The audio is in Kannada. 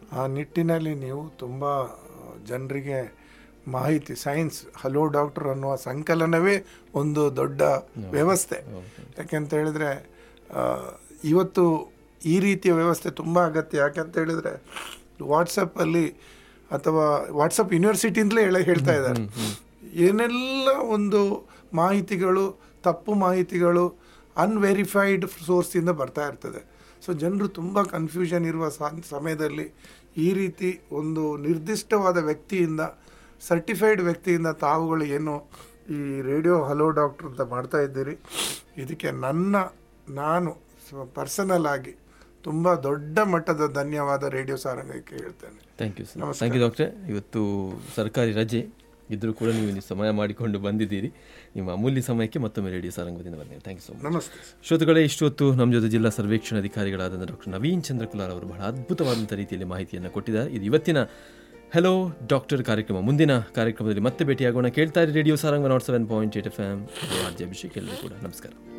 ಆ ನಿಟ್ಟಿನಲ್ಲಿ ನೀವು ತುಂಬ ಜನರಿಗೆ ಮಾಹಿತಿ ಸೈನ್ಸ್ ಹಲೋ ಡಾಕ್ಟರ್ ಅನ್ನುವ ಸಂಕಲನವೇ ಒಂದು ದೊಡ್ಡ ವ್ಯವಸ್ಥೆ ಯಾಕೆಂತ ಹೇಳಿದ್ರೆ ಆ, ಇವತ್ತು ಈ ರೀತಿಯ ವ್ಯವಸ್ಥೆ ತುಂಬ ಅಗತ್ಯ ಯಾಕೆಂತ ಹೇಳಿದ್ರೆ ವಾಟ್ಸಪ್ಪಲ್ಲಿ ಅಥವಾ ವಾಟ್ಸಪ್ ಯೂನಿವರ್ಸಿಟಿಯಿಂದಲೇ ಹೇಳ ಹೇಳ್ತಾ ಇದ್ದಾರೆ ಏನೆಲ್ಲ ಒಂದು ಮಾಹಿತಿಗಳು ತಪ್ಪು ಮಾಹಿತಿಗಳು ಅನ್ವೆರಿಫೈಡ್ ಸೋರ್ಸಿಂದ ಬರ್ತಾ ಇರ್ತದೆ ಸೊ ಜನರು ತುಂಬ ಕನ್ಫ್ಯೂಷನ್ ಇರುವ ಸ- ಸಮಯದಲ್ಲಿ ಈ ರೀತಿ ಒಂದು ನಿರ್ದಿಷ್ಟವಾದ ವ್ಯಕ್ತಿಯಿಂದ ಸರ್ಟಿಫೈಡ್ ವ್ಯಕ್ತಿಯಿಂದ ತಾವುಗಳು ಏನು ಈ ರೇಡಿಯೋ ಹಲೋ ಡಾಕ್ಟರ್ ಅಂತ ಮಾಡ್ತಾ ಇದ್ದೀರಿ ಇದಕ್ಕೆ ನನ್ನ ನಾನು ಪರ್ಸನಲ್ ಆಗಿ ತುಂಬ ದೊಡ್ಡ ಮಟ್ಟದ ಧನ್ಯವಾದ ರೇಡಿಯೋ ಸಾರಂಗಕ್ಕೆ ಹೇಳ್ತೇನೆ thank you sir thank you ಡಾಕ್ಟ್ರೆ ಇವತ್ತು ಸರ್ಕಾರಿ ರಜೆ ಇದ್ರೂ ಕೂಡ ನೀವು ಇಲ್ಲಿ ಸಮಯ ಮಾಡಿಕೊಂಡು ಬಂದಿದ್ದೀರಿ ನಿಮ್ಮ ಅಮೂಲ್ಯ ಸಮಯಕ್ಕೆ ಮತ್ತೊಮ್ಮೆ ರೇಡಿಯೋ ಸಾರಂಗದಿಂದ ಬಂದಿದೆ ಥ್ಯಾಂಕ್ ಯು ಸೊ ಮಚ್ ನಮಸ್ತೆ ಶ್ರೋತೃಗಳೇ ಇಷ್ಟೊತ್ತು ನಮ್ಮ ಜೊತೆ ಜಿಲ್ಲಾ ಸರ್ವೇಕ್ಷಣಾಧಿಕಾರಿಗಳಾದ ಡಾಕ್ಟರ್ ನವೀನ್ ಚಂದ್ರಕುಲಾರ್ ಅವರು ಬಹಳ ಅದ್ಭುತವಾದಂಥ ರೀತಿಯಲ್ಲಿ ಮಾಹಿತಿಯನ್ನು ಕೊಟ್ಟಿದ್ದಾರೆ ಇದು ಇವತ್ತಿನ ಹೆಲೋ ಡಾಕ್ಟರ್ ಕಾರ್ಯಕ್ರಮ ಮುಂದಿನ ಕಾರ್ಯಕ್ರಮದಲ್ಲಿ ಮತ್ತೆ ಭೇಟಿಯಾಗೋಣ ಕೇಳ್ತಾ ಇರಿ radio Saranga nought seven point eight F M R J Abhishek ಎಲ್ಲರೂ ಕೂಡ ನಮಸ್ಕಾರ